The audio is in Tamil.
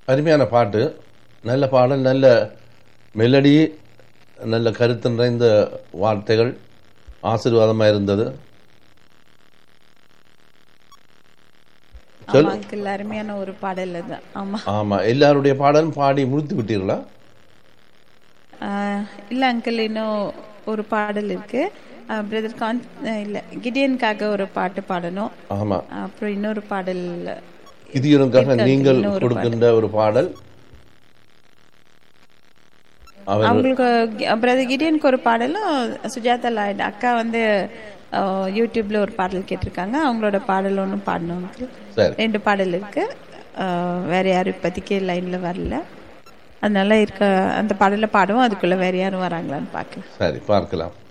அருமையான பாட்டு நல்ல பாடல் நல்ல மெலடி நல்ல கருத்து நிறைந்த வார்த்தைகள் ஆசீர்வாதமாக இருந்தது சொல் ஆமா அங்கிள் அருமையான ஒரு பாடல் தான் ஆமா ஆமா எல்லாருடைய பாடலும் பாடி முடித்து விட்டீர்களா ஆஹ் இல்ல அங்கிள் இன்னும் ஒரு பாடல் இருக்கு பிரதர் கான் ஆஹ் இல்ல கிடியனுக்காக ஒரு பாட்டு பாடணும் ஆமா அப்புறம் இன்னொரு பாடல் கிதியோனுக்காக நீங்கள் கொடுக்கின்ற ஒரு பாடல் அவர் அவங்களுக்கு பிரதர் கிடியனுக்கு ஒரு பாடலும் சுஜாதா லாய்டு அக்கா வந்து ஆஹ் யூடியூப்ல ஒரு பாடல் கேட்டிருக்காங்க அவங்களோட பாடல் ஒன்றும் பாடணும் uncle. சரி ரெண்டு பாடல் இருக்கு ஆஹ் வேற யாரும் இப்போதைக்கு லைன்ல வரல அதனால இருக்க அந்த பாடலை பாடுவோம் அதுக்குள்ள வேற யாரும் வராங்களான்னு பார்க்கலாம் சரி பார்க்கலாம்